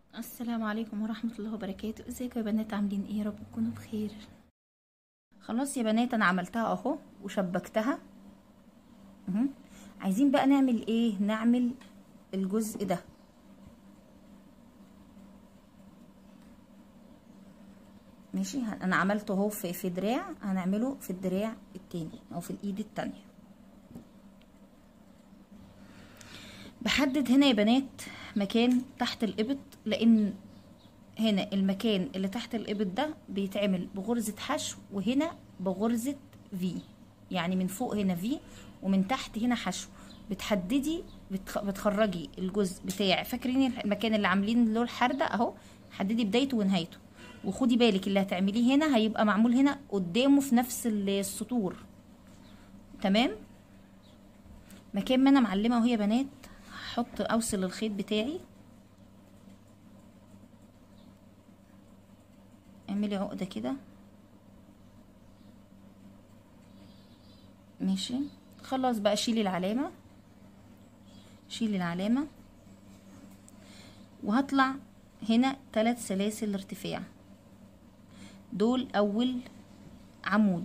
السلام عليكم ورحمة الله وبركاته ازيكم يا بنات عاملين ايه يا رب تكونوا بخير خلاص يا بنات انا عملتها اهو وشبكتها مهم. عايزين بقى نعمل ايه نعمل الجزء ده ماشي انا عملته اهو في, في دراع هنعمله في الدراع التاني او في الايد التانية بحدد هنا يا بنات مكان تحت الابط لان هنا المكان اللي تحت الابط ده بيتعمل بغرزة حشو وهنا بغرزة في يعني من فوق هنا في ومن تحت هنا حشو بتحددي بتخ... بتخرجي الجزء بتاع فاكرين المكان اللي عاملين له الحردة اهو حددي بدايته ونهايته وخدي بالك اللي هتعمليه هنا هيبقى معمول هنا قدامه في نفس السطور تمام مكان ما انا معلمه اهو يا بنات هحط اوصل الخيط بتاعي اعملي عقده كده ماشي خلاص بقى شيلي العلامه شيلي العلامه وهطلع هنا ثلاث سلاسل ارتفاع دول اول عمود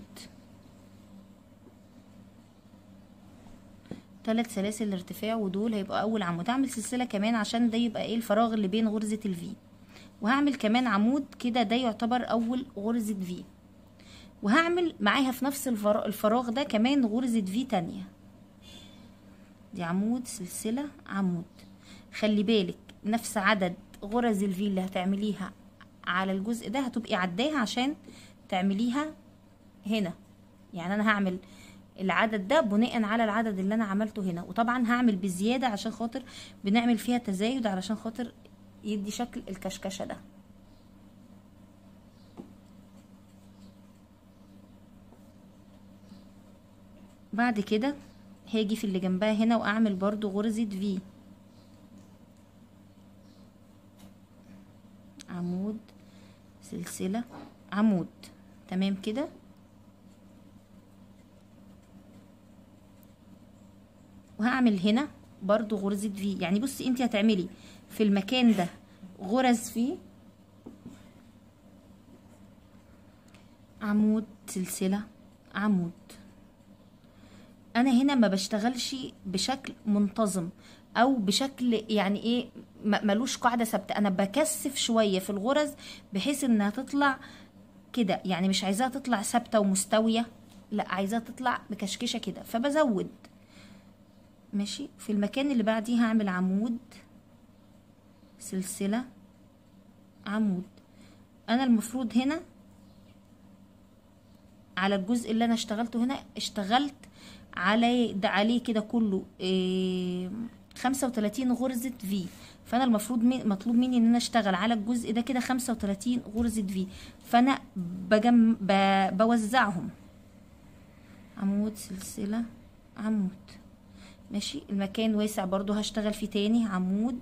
ثلاث سلاسل ارتفاع ودول هيبقى اول عمود هعمل سلسله كمان عشان ده يبقى ايه الفراغ اللي بين غرزه الفي وهعمل كمان عمود كده ده يعتبر اول غرزه في وهعمل معاها في نفس الفراغ ده كمان غرزه في تانية دي عمود سلسله عمود خلي بالك نفس عدد غرز الفي اللي هتعمليها على الجزء ده هتبقي عداها عشان تعمليها هنا يعني انا هعمل العدد ده بناء على العدد اللي انا عملته هنا وطبعا هعمل بزياده عشان خاطر بنعمل فيها تزايد علشان خاطر يدي شكل الكشكشه ده بعد كده هاجي في اللي جنبها هنا واعمل برضو غرزه في عمود سلسله عمود تمام كده وهعمل هنا برضو غرزة في يعني بصي انت هتعملي في المكان ده غرز فيه عمود سلسلة عمود انا هنا ما بشتغلش بشكل منتظم او بشكل يعني ايه ملوش قاعدة ثابتة انا بكثف شوية في الغرز بحيث انها تطلع كده يعني مش عايزاها تطلع ثابتة ومستوية لا عايزاها تطلع مكشكشة كده فبزود ماشي في المكان اللي بعديه هعمل عمود سلسلة عمود انا المفروض هنا على الجزء اللي انا اشتغلته هنا اشتغلت على ده عليه كده كله ايه خمسة وتلاتين غرزة في فانا المفروض مي مطلوب مني ان انا اشتغل على الجزء ده كده خمسة وتلاتين غرزة في فانا بجم ب... بوزعهم عمود سلسلة عمود ماشي المكان واسع برضو هشتغل فيه تاني عمود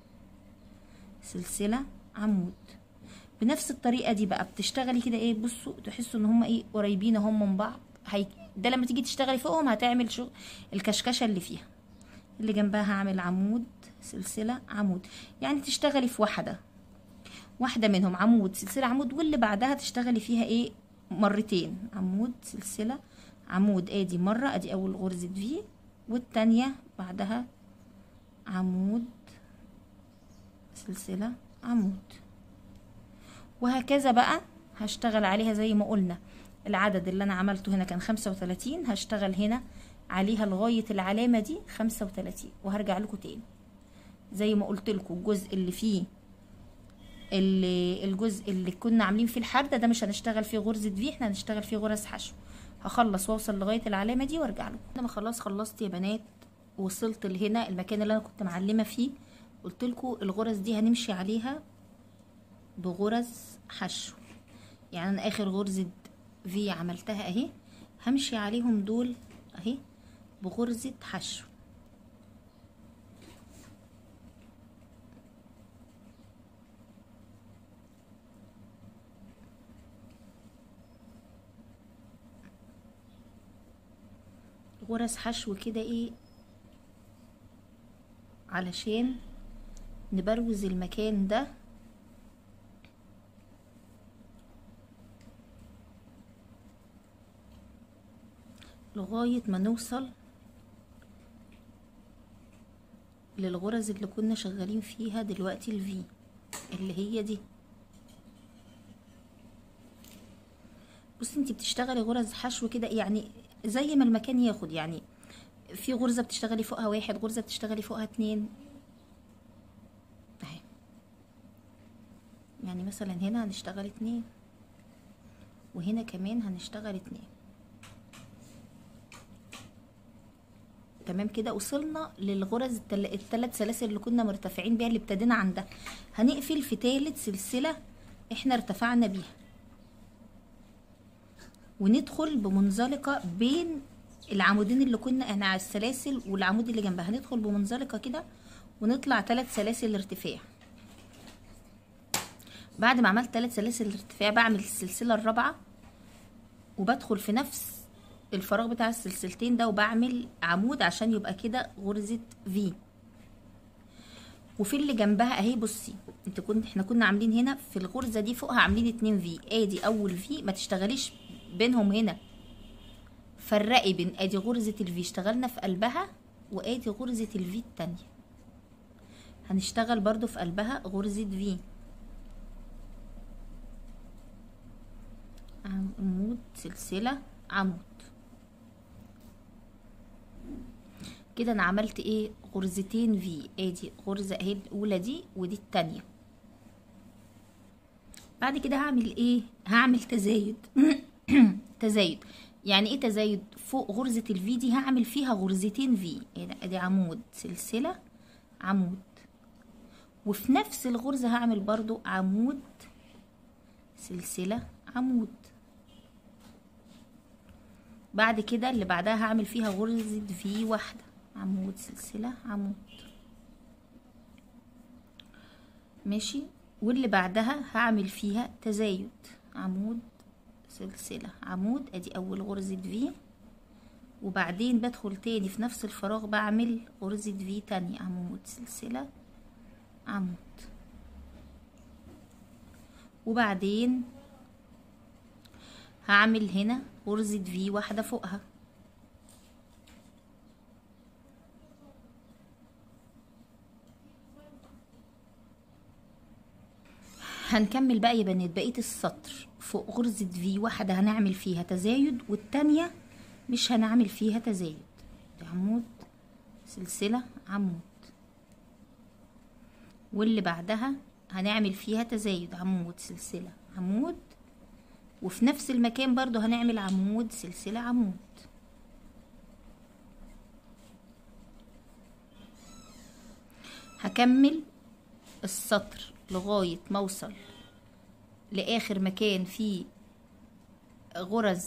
سلسلة عمود بنفس الطريقة دي بقى بتشتغلي كده ايه بصوا تحسوا ان هما ايه قريبين هم من بعض هي ده لما تيجي تشتغلي فوقهم هتعمل شغل الكشكشة اللي فيها اللي جنبها هعمل عمود سلسلة عمود يعني تشتغلي في واحدة واحدة منهم عمود سلسلة عمود واللي بعدها تشتغلي فيها ايه مرتين عمود سلسلة عمود ادي مرة ادي اول غرزة في والتانية بعدها عمود سلسلة عمود وهكذا بقى هشتغل عليها زي ما قلنا العدد اللي انا عملته هنا كان خمسة وتلاتين هشتغل هنا عليها لغاية العلامة دي خمسة وتلاتين وهرجع لكم تاني زي ما قلت لكم الجزء اللي فيه اللي الجزء اللي كنا عاملين فيه الحردة ده مش هنشتغل فيه غرزة في احنا هنشتغل فيه غرز حشو هخلص واوصل لغايه العلامه دي وارجع لكم انا خلاص خلصت يا بنات وصلت لهنا المكان اللي انا كنت معلمه فيه قلت لكم الغرز دي هنمشي عليها بغرز حشو يعني انا اخر غرزه في عملتها اهي همشي عليهم دول اهي بغرزه حشو غرز حشو كده ايه علشان نبروز المكان ده لغاية ما نوصل للغرز اللي كنا شغالين فيها دلوقتي الفي اللي هي دي بصي انت بتشتغلي غرز حشو كده يعني زي ما المكان ياخد يعني في غرزة بتشتغلي فوقها واحد غرزة بتشتغلي فوقها اتنين اهي يعني مثلا هنا هنشتغل اتنين وهنا كمان هنشتغل اتنين تمام كده وصلنا للغرز التل... التلات سلاسل اللي كنا مرتفعين بيها اللي ابتدينا عندها هنقفل في تالت سلسلة احنا ارتفعنا بيها وندخل بمنزلقة بين العمودين اللي كنا احنا على السلاسل والعمود اللي جنبها هندخل بمنزلقة كده ونطلع تلات سلاسل ارتفاع بعد ما عملت تلات سلاسل ارتفاع بعمل السلسلة الرابعة وبدخل في نفس الفراغ بتاع السلسلتين ده وبعمل عمود عشان يبقى كده غرزة في وفي اللي جنبها اهي بصي انت كنت احنا كنا عاملين هنا في الغرزة دي فوقها عاملين اتنين في ادي اول في ما تشتغليش بينهم هنا فرقي بين ادي غرزة الفي اشتغلنا في قلبها وادي غرزة الفي التانية هنشتغل برضو في قلبها غرزة في عمود سلسلة عمود كده انا عملت ايه غرزتين في ادي غرزة اهي الاولى دي ودي التانية بعد كده هعمل ايه هعمل تزايد تزايد يعني ايه تزايد فوق غرزة الفي دي هعمل فيها غرزتين في ادي عمود سلسلة عمود وفي نفس الغرزة هعمل برضو عمود سلسلة عمود بعد كده اللي بعدها هعمل فيها غرزة في واحدة عمود سلسلة عمود ماشي واللي بعدها هعمل فيها تزايد عمود سلسلة عمود ادي اول غرزة في وبعدين بدخل تاني في نفس الفراغ بعمل غرزة في تانية عمود سلسلة عمود وبعدين هعمل هنا غرزة في واحدة فوقها هنكمل بقى يا بنات بقية السطر فوق غرزة في واحدة هنعمل فيها تزايد والتانية مش هنعمل فيها تزايد عمود سلسلة عمود واللي بعدها هنعمل فيها تزايد عمود سلسلة عمود وفي نفس المكان برضو هنعمل عمود سلسلة عمود هكمل السطر لغاية ما اوصل لاخر مكان فيه غرز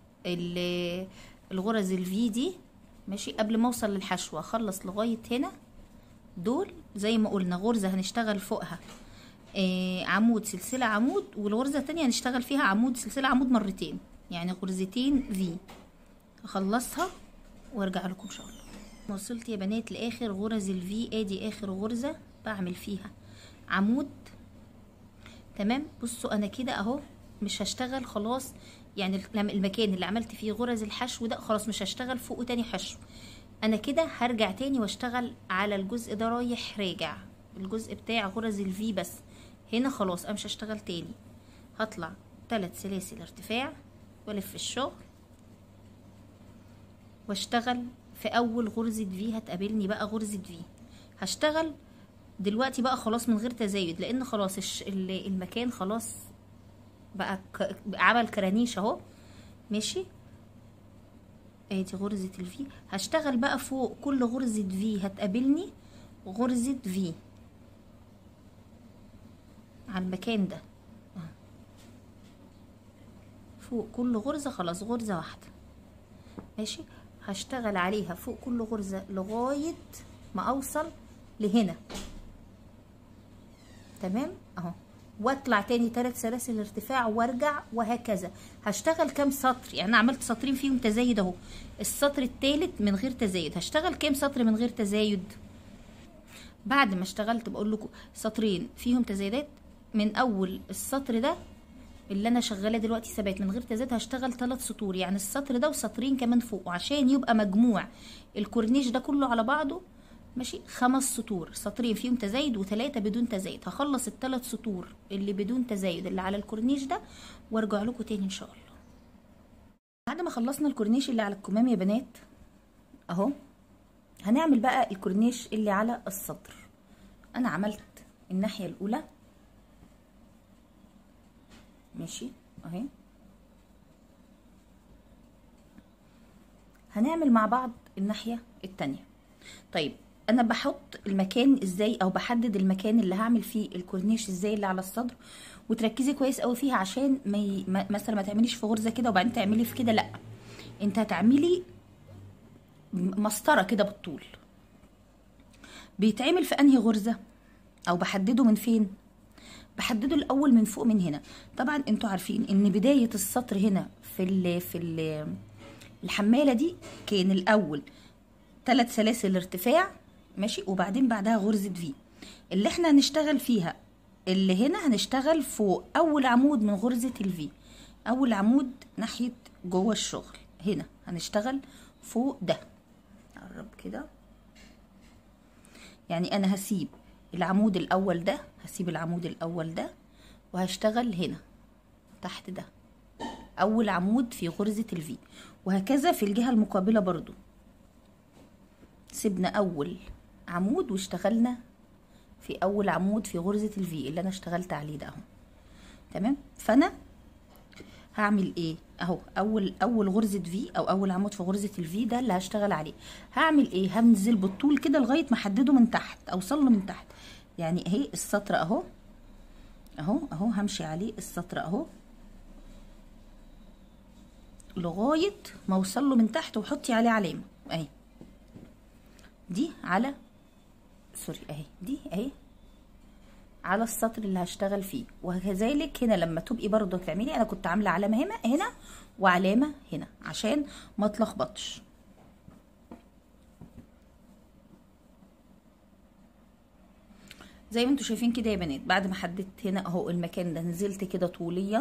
الغرز الفي دي ماشي قبل ما اوصل للحشوة اخلص لغاية هنا دول زي ما قلنا غرزة هنشتغل فوقها آه عمود سلسلة عمود والغرزة التانية هنشتغل فيها عمود سلسلة عمود مرتين يعني غرزتين في اخلصها وارجع لكم ان شاء الله وصلت يا بنات لاخر غرز الفي ادي اخر غرزة بعمل فيها عمود تمام بصوا انا كده اهو مش هشتغل خلاص يعني المكان اللي عملت فيه غرز الحشو ده خلاص مش هشتغل فوقه تاني حشو انا كده هرجع تاني واشتغل على الجزء ده رايح راجع الجزء بتاع غرز الفي بس هنا خلاص انا مش هشتغل تاني هطلع ثلاث سلاسل ارتفاع والف الشغل واشتغل في اول غرزة في هتقابلني بقى غرزة في هشتغل دلوقتي بقى خلاص من غير تزايد لان خلاص الش... المكان خلاص بقى ك... عمل كرانيش اهو ماشي ادي غرزة الفي هشتغل بقى فوق كل غرزة في هتقابلني غرزة في على المكان ده فوق كل غرزة خلاص غرزة واحدة ماشي هشتغل عليها فوق كل غرزة لغاية ما اوصل لهنا تمام اهو واطلع تاني ثلاث سلاسل ارتفاع وارجع وهكذا هشتغل كام سطر يعني انا عملت سطرين فيهم تزايد اهو السطر الثالث من غير تزايد هشتغل كام سطر من غير تزايد بعد ما اشتغلت بقول لكم سطرين فيهم تزايدات من اول السطر ده اللي انا شغاله دلوقتي ثبات من غير تزايد هشتغل ثلاث سطور يعني السطر ده وسطرين كمان فوق وعشان يبقى مجموع الكورنيش ده كله على بعضه ماشي خمس سطور سطرين فيهم تزايد وثلاثه بدون تزايد هخلص الثلاث سطور اللي بدون تزايد اللي على الكورنيش ده وارجع لكم تاني ان شاء الله بعد ما خلصنا الكورنيش اللي على الكمام يا بنات اهو هنعمل بقى الكورنيش اللي على السطر انا عملت الناحيه الاولى ماشي اهي هنعمل مع بعض الناحيه التانية طيب انا بحط المكان ازاي او بحدد المكان اللي هعمل فيه الكورنيش ازاي اللي على الصدر وتركزي كويس قوي فيها عشان ما ي... ما مثلا ما تعمليش في غرزه كده وبعدين تعملي في كده لا انت هتعملي مسطره كده بالطول بيتعمل في انهي غرزه او بحدده من فين بحدده الاول من فوق من هنا طبعا انتوا عارفين ان بدايه السطر هنا في ال في ال الحماله دي كان الاول ثلاث سلاسل ارتفاع ماشي وبعدين بعدها غرزه في اللي احنا هنشتغل فيها اللي هنا هنشتغل فوق اول عمود من غرزه الفي اول عمود ناحيه جوه الشغل هنا هنشتغل فوق ده نقرب كده يعني انا هسيب العمود الاول ده هسيب العمود الاول ده وهشتغل هنا تحت ده اول عمود في غرزة الفي وهكذا في الجهة المقابلة برضو سيبنا اول عمود واشتغلنا في اول عمود في غرزة الفي اللي انا اشتغلت عليه ده اهو تمام فانا هعمل ايه اهو اول اول غرزه في او اول عمود في غرزه الفي ده اللي هشتغل عليه هعمل ايه هنزل بالطول كده لغايه ما احدده من تحت اوصل له من تحت يعني اهي السطر اهو اهو اهو همشي عليه السطر اهو لغايه ما اوصل له من تحت وحطي عليه علامه اهي دي على سوري اهي دي اهي على السطر اللي هشتغل فيه وكذلك هنا لما تبقي برضو تعملي انا كنت عامله علامه هنا هنا وعلامه هنا عشان ما اتلخبطش زي ما انتوا شايفين كده يا بنات بعد ما حددت هنا اهو المكان ده نزلت كده طوليا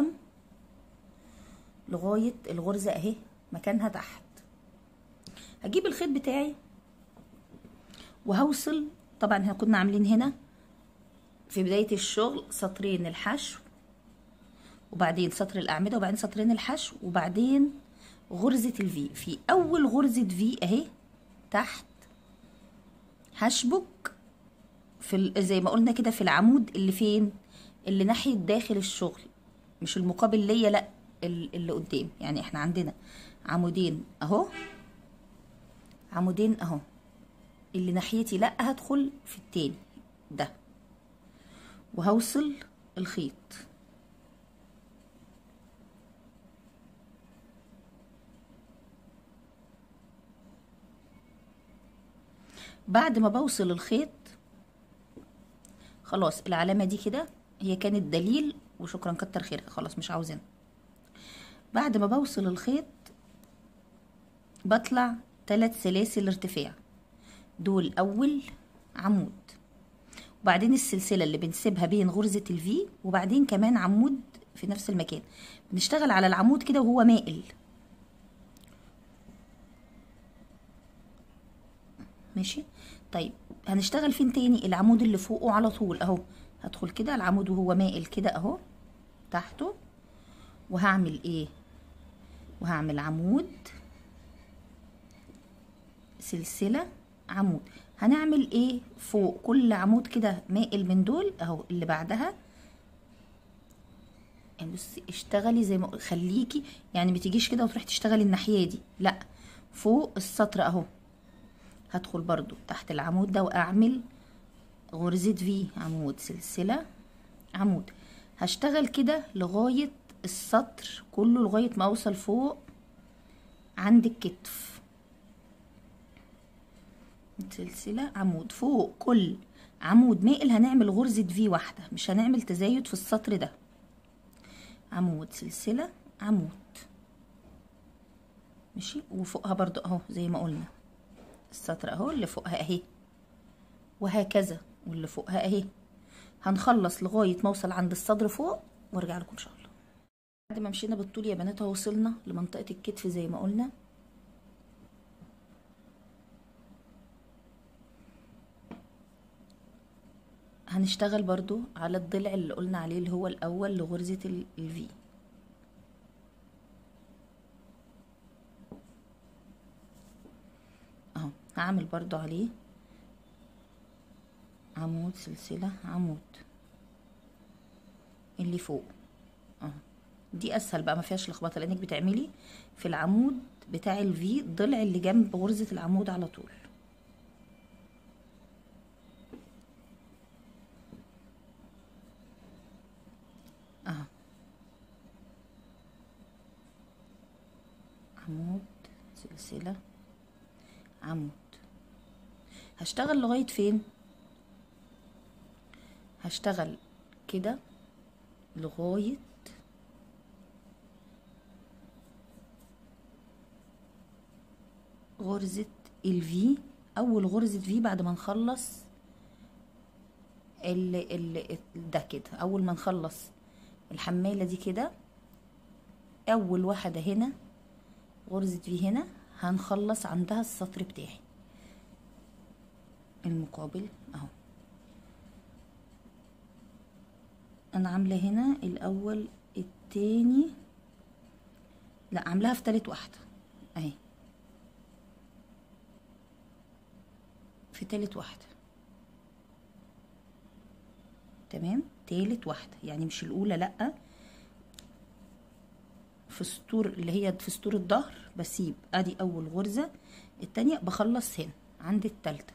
لغايه الغرزه اهي مكانها تحت هجيب الخيط بتاعي وهوصل طبعا احنا كنا عاملين هنا في بداية الشغل سطرين الحشو وبعدين سطر الأعمدة وبعدين سطرين الحشو وبعدين غرزة الفي في أول غرزة في أهي تحت هشبك في زي ما قلنا كده في العمود اللي فين اللي ناحية داخل الشغل مش المقابل ليا لا اللي قدام يعني احنا عندنا عمودين اهو عمودين اهو اللي ناحيتي لا هدخل في التاني ده وهوصل الخيط بعد ما بوصل الخيط خلاص العلامة دي كده هي كانت دليل وشكرا كتر خيرها خلاص مش عاوزين بعد ما بوصل الخيط بطلع ثلاث سلاسل ارتفاع دول اول عمود وبعدين السلسله اللي بنسيبها بين غرزه الفي وبعدين كمان عمود في نفس المكان بنشتغل على العمود كده وهو مائل ماشي طيب هنشتغل فين تاني العمود اللي فوقه على طول اهو هدخل كده العمود وهو مائل كده اهو تحته وهعمل ايه وهعمل عمود سلسله عمود هنعمل ايه فوق كل عمود كده مائل من دول اهو اللي بعدها يعني بصي اشتغلي زي ما خليكي يعني ما تجيش كده وتروحي تشتغلي الناحيه دي لا فوق السطر اهو هدخل برضو تحت العمود ده واعمل غرزة في عمود سلسلة عمود هشتغل كده لغاية السطر كله لغاية ما اوصل فوق عند الكتف سلسلة عمود فوق كل عمود مائل هنعمل غرزة في واحدة مش هنعمل تزايد في السطر ده عمود سلسلة عمود ماشي وفوقها برضو اهو زي ما قلنا السطر اهو اللي فوقها اهي وهكذا واللي فوقها اهي هنخلص لغاية ما اوصل عند الصدر فوق وارجع لكم ان شاء الله بعد ما مشينا بالطول يا بنات اهو وصلنا لمنطقة الكتف زي ما قلنا هنشتغل برضو على الضلع اللي قلنا عليه اللي هو الاول لغرزة الفي اهو هعمل برضو عليه عمود سلسلة عمود اللي فوق اهو دي اسهل بقى ما فيهاش لخبطه لانك بتعملي في العمود بتاع الفي الضلع اللي جنب غرزه العمود على طول اهو عمود سلسله عمود هشتغل لغايه فين هشتغل كده لغايه غرزة الفي أول غرزة في بعد ما نخلص ال ال ده كده أول ما نخلص الحمالة دي كده أول واحدة هنا غرزة في هنا هنخلص عندها السطر بتاعي المقابل أهو أنا عاملة هنا الأول التاني لا عاملاها في تالت واحدة أهي في تالت واحدة تمام تالت واحدة يعني مش الأولى لأ في سطور اللي هي في سطور الظهر بسيب ادي اول غرزة التانية بخلص هنا عند التالتة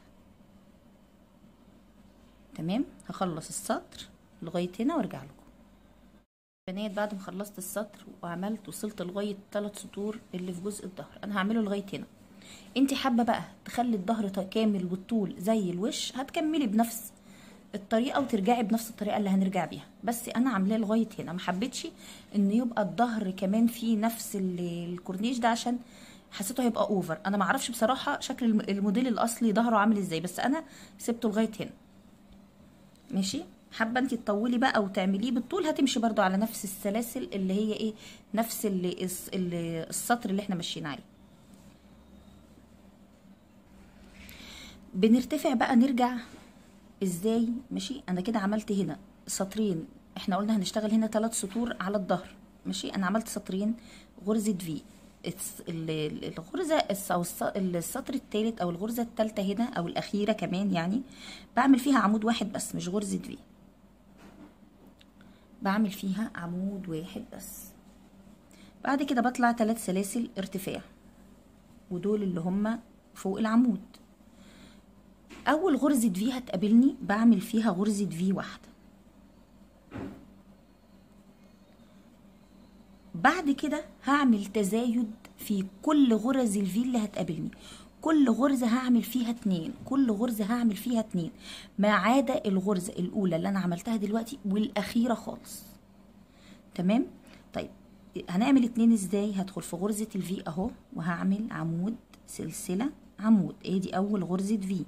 تمام هخلص السطر لغاية هنا وارجع لكم بنات بعد ما خلصت السطر وعملت وصلت لغاية ثلاث سطور اللي في جزء الظهر انا هعمله لغاية هنا انت حابه بقى تخلي الظهر كامل والطول زي الوش هتكملي بنفس الطريقه وترجعي بنفس الطريقه اللي هنرجع بيها بس انا عاملاه لغايه هنا ما حبيتش ان يبقى الظهر كمان فيه نفس الكورنيش ده عشان حسيته هيبقى اوفر انا ما اعرفش بصراحه شكل الموديل الاصلي ظهره عامل ازاي بس انا سبته لغايه هنا ماشي حابه انت تطولي بقى وتعمليه بالطول هتمشي برضو على نفس السلاسل اللي هي ايه نفس اللي السطر اللي احنا ماشيين عليه بنرتفع بقى نرجع ازاي ماشي انا كده عملت هنا سطرين احنا قلنا هنشتغل هنا ثلاث سطور على الظهر ماشي انا عملت سطرين غرزه في الغرزه او السطر الثالث او الغرزه الثالثه هنا او الاخيره كمان يعني بعمل فيها عمود واحد بس مش غرزه في بعمل فيها عمود واحد بس بعد كده بطلع ثلاث سلاسل ارتفاع ودول اللي هم فوق العمود اول غرزة في هتقابلني بعمل فيها غرزة في واحدة بعد كده هعمل تزايد في كل غرز الفي اللي هتقابلني كل غرزة هعمل فيها اتنين كل غرزة هعمل فيها اتنين ما عدا الغرزة الأولى اللي أنا عملتها دلوقتي والأخيرة خالص تمام طيب هنعمل اتنين ازاي هدخل في غرزة الفي اهو وهعمل عمود سلسلة عمود ادي اول غرزة في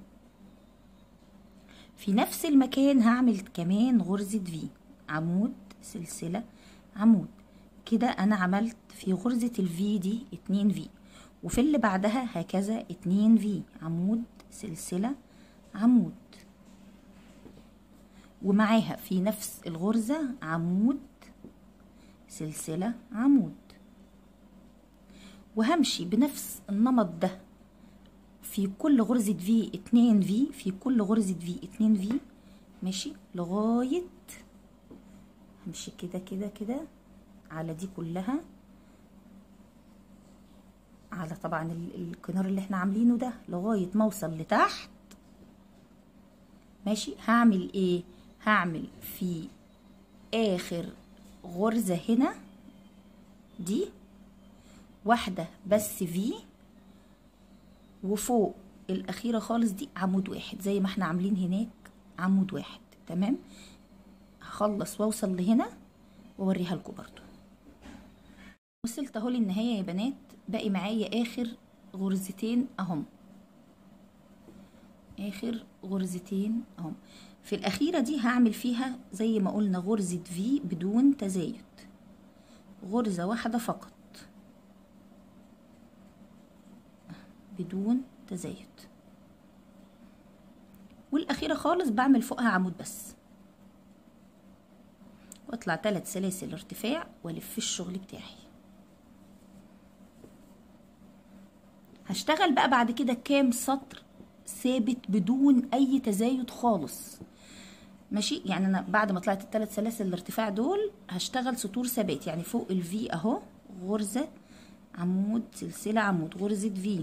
في نفس المكان هعمل كمان غرزة في عمود سلسلة عمود كده انا عملت في غرزة الفي دي اتنين في وفي اللي بعدها هكذا اتنين في عمود سلسلة عمود ومعاها في نفس الغرزة عمود سلسلة عمود وهمشي بنفس النمط ده في كل غرزة في اتنين في في كل غرزة في اتنين في ماشي لغاية همشي كده كده كده على دي كلها على طبعا الكنار اللي احنا عاملينه ده لغاية ما اوصل لتحت ماشي هعمل ايه هعمل في اخر غرزة هنا دي واحدة بس في وفوق الاخيره خالص دي عمود واحد زي ما احنا عاملين هناك عمود واحد تمام هخلص واوصل لهنا واوريها لكم برضو وصلت اهو للنهايه يا بنات باقي معايا اخر غرزتين اهم اخر غرزتين اهم في الاخيره دي هعمل فيها زي ما قلنا غرزه في بدون تزايد غرزة واحدة فقط بدون تزايد والاخيرة خالص بعمل فوقها عمود بس واطلع ثلاث سلاسل ارتفاع والف الشغل بتاعي هشتغل بقى بعد كده كام سطر ثابت بدون اي تزايد خالص ماشي يعني انا بعد ما طلعت الثلاث سلاسل الارتفاع دول هشتغل سطور ثبات يعني فوق الفي اهو غرزة عمود سلسلة عمود غرزة في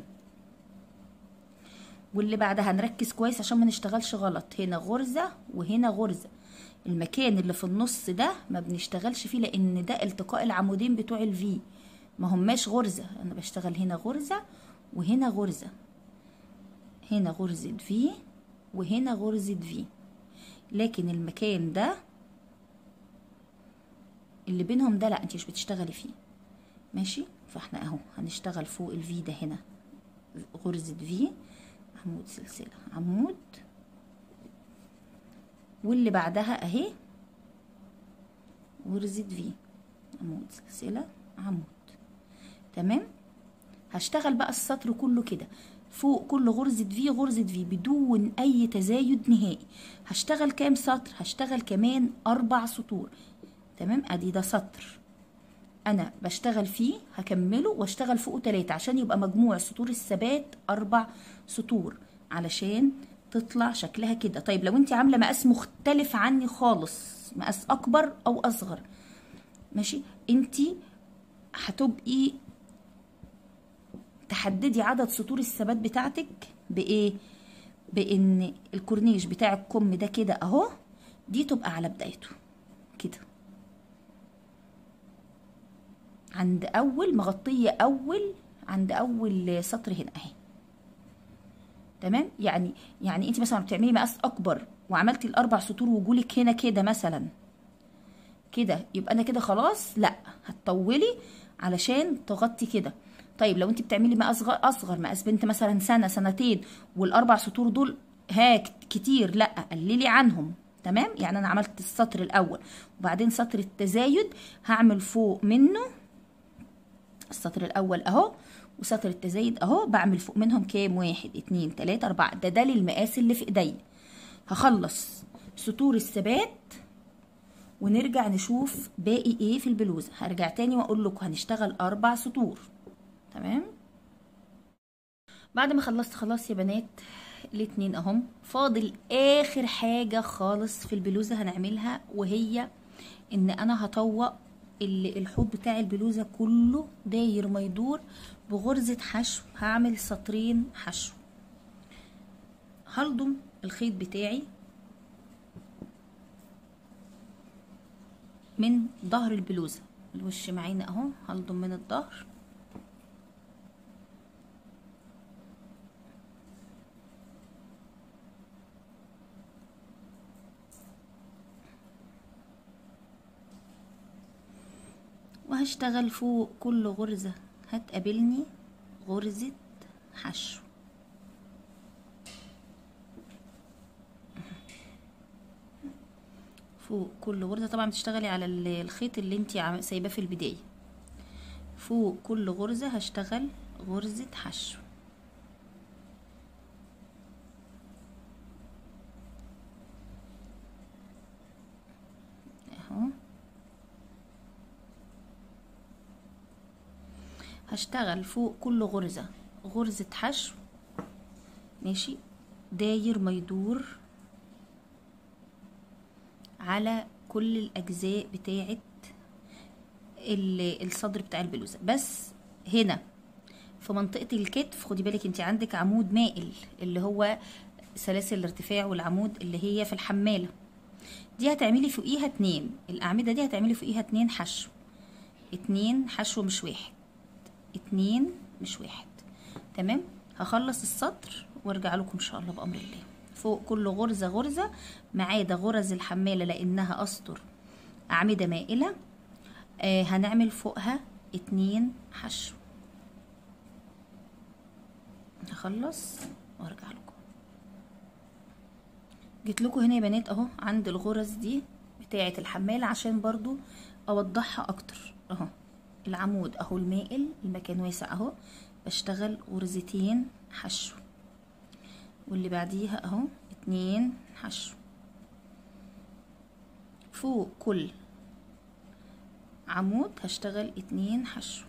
واللي بعدها نركز كويس عشان ما نشتغلش غلط هنا غرزة وهنا غرزة المكان اللي في النص ده ما بنشتغلش فيه لان ده التقاء العمودين بتوع الفي ما هماش غرزة انا بشتغل هنا غرزة وهنا غرزة هنا غرزة في وهنا غرزة في لكن المكان ده اللي بينهم ده لا انت مش بتشتغلي فيه ماشي فاحنا اهو هنشتغل فوق الفي ده هنا غرزة في عمود سلسلة عمود واللي بعدها اهي غرزة في عمود سلسلة عمود تمام هشتغل بقى السطر كله كده فوق كل غرزة في غرزة في بدون أي تزايد نهائي هشتغل كام سطر هشتغل كمان أربع سطور تمام أدي ده سطر أنا بشتغل فيه هكمله واشتغل فوقه تلاتة عشان يبقى مجموع سطور الثبات أربع سطور علشان تطلع شكلها كده طيب لو انت عاملة مقاس مختلف عني خالص مقاس أكبر أو أصغر ماشي انت هتبقي تحددي عدد سطور الثبات بتاعتك بايه بان الكورنيش بتاع الكم ده كده اهو دي تبقى على بدايته كده عند اول مغطيه اول عند اول سطر هنا اهي تمام يعني يعني انت مثلا بتعملي مقاس اكبر وعملتي الاربع سطور وجولك هنا كده مثلا كده يبقى انا كده خلاص لا هتطولي علشان تغطي كده طيب لو انت بتعملي مقاس اصغر مقاس بنت مثلا سنه سنتين والاربع سطور دول ها كتير لا قللي عنهم تمام يعني انا عملت السطر الاول وبعدين سطر التزايد هعمل فوق منه السطر الاول اهو وسطر التزايد اهو بعمل فوق منهم كام واحد اتنين تلاته اربعه ده ده للمقاس اللي في ايديا هخلص سطور الثبات ونرجع نشوف باقي ايه في البلوزه هرجع تاني واقول لكم هنشتغل اربع سطور تمام بعد ما خلصت خلاص يا بنات الاتنين اهم فاضل اخر حاجة خالص في البلوزة هنعملها وهي ان انا هطوق الحوض بتاع البلوزة كله داير ما يدور بغرزة حشو هعمل سطرين حشو هلضم الخيط بتاعي من ظهر البلوزة الوش معانا اهو هلضم من الظهر وهشتغل فوق كل غرزة هتقابلني غرزة حشو فوق كل غرزة طبعا بتشتغلي على الخيط اللي انت سايباه في البداية فوق كل غرزة هشتغل غرزة حشو اهو هشتغل فوق كل غرزة غرزة حشو ماشي داير ما يدور على كل الأجزاء بتاعة الصدر بتاع البلوزة بس هنا في منطقة الكتف خدي بالك انت عندك عمود مائل اللي هو سلاسل الارتفاع والعمود اللي هي في الحمالة دي هتعملي فوقيها اتنين الأعمدة دي هتعملي فوقيها اتنين حشو اتنين حشو مش واحد اتنين مش واحد تمام هخلص السطر وارجع لكم ان شاء الله بامر الله فوق كل غرزة غرزة ما عدا غرز الحمالة لانها اسطر اعمدة مائلة آه هنعمل فوقها اتنين حشو هخلص وارجع لكم جيت لكم هنا يا بنات اهو عند الغرز دي بتاعة الحمالة عشان برضو اوضحها اكتر اهو العمود اهو المائل المكان واسع اهو بشتغل غرزتين حشو واللي بعديها اهو اتنين حشو فوق كل عمود هشتغل اتنين حشو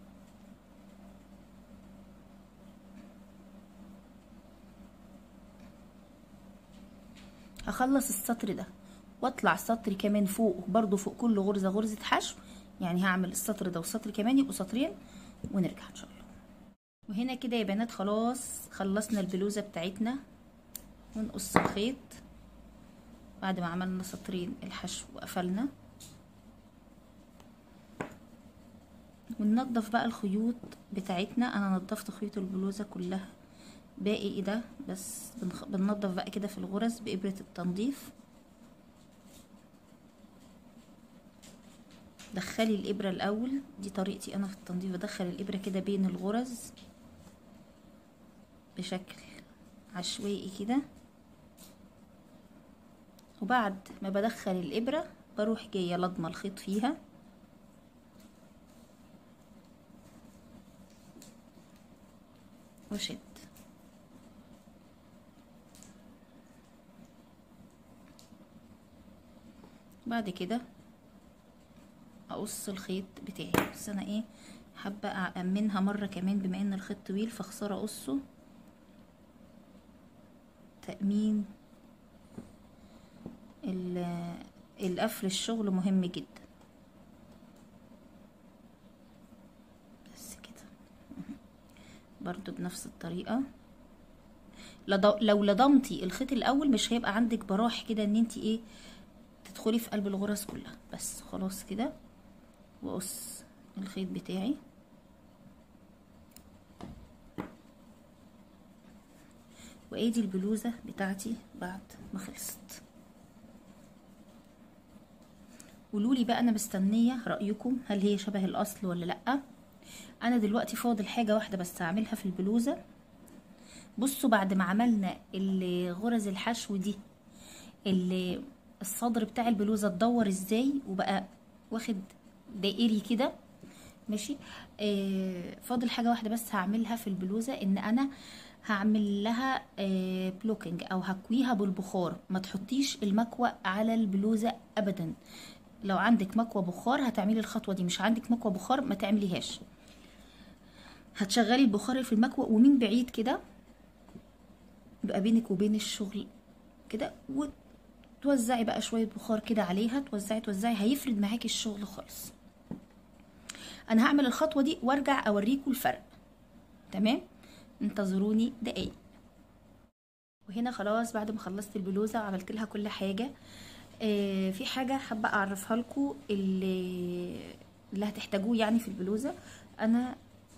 هخلص السطر ده واطلع سطر كمان فوق برضو فوق كل غرزة غرزة حشو يعني هعمل السطر ده والسطر كمان يبقوا سطرين ونرجع ان شاء الله وهنا كده يا بنات خلاص خلصنا البلوزة بتاعتنا ونقص الخيط بعد ما عملنا سطرين الحشو وقفلنا وننضف بقى الخيوط بتاعتنا انا نضفت خيوط البلوزة كلها باقي ايه ده بس بنخ... بننضف بقى كده في الغرز بإبرة التنظيف دخلي الإبرة الأول دي طريقتي أنا في التنظيف بدخل الإبرة كده بين الغرز بشكل عشوائي كده وبعد ما بدخل الإبرة بروح جاية لضمة الخيط فيها وشد بعد كده اقص الخيط بتاعي بس انا ايه حابه امنها مره كمان بما ان الخيط طويل فاخسر اقصه تامين القفل الشغل مهم جدا بس كده برضو بنفس الطريقه لو لضمتي الخيط الاول مش هيبقى عندك براح كده ان انت ايه تدخلي في قلب الغرز كلها بس خلاص كده واقص الخيط بتاعي وادي البلوزة بتاعتي بعد ما خلصت قولولي بقى انا مستنية رأيكم هل هي شبه الاصل ولا لأ انا دلوقتي فاضل حاجة واحدة بس هعملها في البلوزة بصوا بعد ما عملنا غرز الحشو دي اللي الصدر بتاع البلوزة اتدور ازاي وبقى واخد دائري كده ماشي آه فاضل حاجة واحدة بس هعملها في البلوزة ان انا هعمل لها آه بلوكينج او هكويها بالبخار ما تحطيش المكوى على البلوزة ابدا لو عندك مكوى بخار هتعملي الخطوة دي مش عندك مكوى بخار ما تعمليهاش هتشغلي البخار في المكوى ومن بعيد كده يبقى بينك وبين الشغل كده توزعي بقى شويه بخار كده عليها توزعي توزعي هيفرد معاكي الشغل خالص انا هعمل الخطوه دي وارجع اوريكم الفرق تمام انتظروني دقايق وهنا خلاص بعد ما خلصت البلوزه وعملت لها كل حاجه آه في حاجه حابه اعرفها لكم اللي اللي هتحتاجوه يعني في البلوزه انا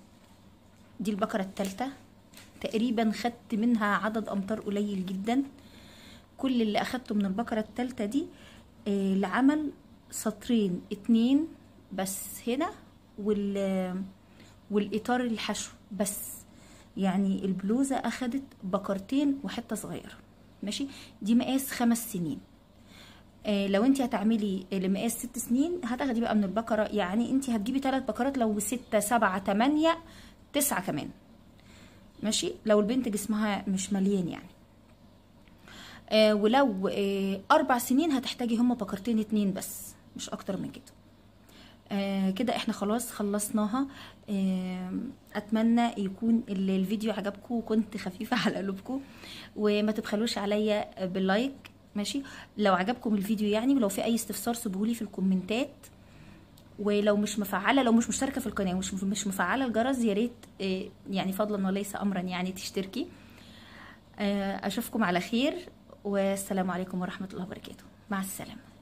دي البكره الثالثه تقريبا خدت منها عدد امتار قليل جدا كل اللي اخدته من البكرة التالتة دي آه لعمل سطرين اتنين بس هنا وال والاطار الحشو بس يعني البلوزة اخدت بكرتين وحتة صغيرة ماشي دي مقاس خمس سنين آه لو انت هتعملي لمقاس ست سنين هتاخدي بقى من البكرة يعني انت هتجيبي ثلاث بكرات لو ستة سبعة تمانية تسعة كمان ماشي لو البنت جسمها مش مليان يعني آه ولو آه اربع سنين هتحتاجي هما بكرتين اتنين بس مش اكتر من كده آه كده احنا خلاص خلصناها آه اتمنى يكون الفيديو عجبكم وكنت خفيفه على قلوبكم وما تبخلوش عليا باللايك ماشي لو عجبكم الفيديو يعني ولو في اي استفسار سيبهولي في الكومنتات ولو مش مفعله لو مش مشتركه في القناه ومش مش مفعله الجرس يا ريت آه يعني فضلا وليس امرا يعني تشتركي اشوفكم على خير والسلام عليكم ورحمه الله وبركاته مع السلامه